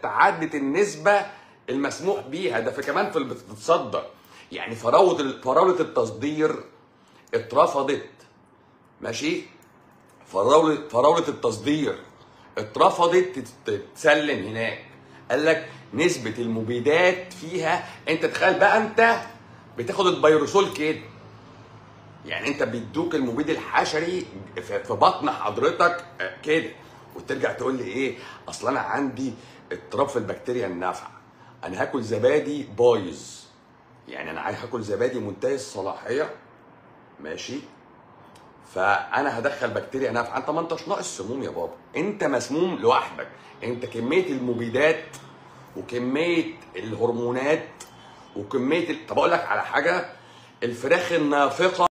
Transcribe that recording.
تعدت النسبه المسموح بيها ده في كمان في اللي بتتصدر يعني فراوله فراوله التصدير اترفضت ماشي فراوله فراوله التصدير اترفضت تت- تتسلم هناك قال لك نسبه المبيدات فيها انت تخيل بقى انت بتاخد البيروسول كده يعني انت بيدوك المبيد الحشري في في بطن حضرتك آه، كده وترجع تقول لي ايه اصل انا عندي اضطراب في البكتيريا النافعه انا هاكل زبادي بايظ يعني انا عايز هاكل زبادي منتهي الصلاحيه ماشي فانا هدخل بكتيريا نافعه انت ما انتش ناقص سموم يا بابا انت مسموم لوحدك انت كميه المبيدات وكميه الهرمونات وكميه ال... طب اقول لك على حاجه الفراخ النافقه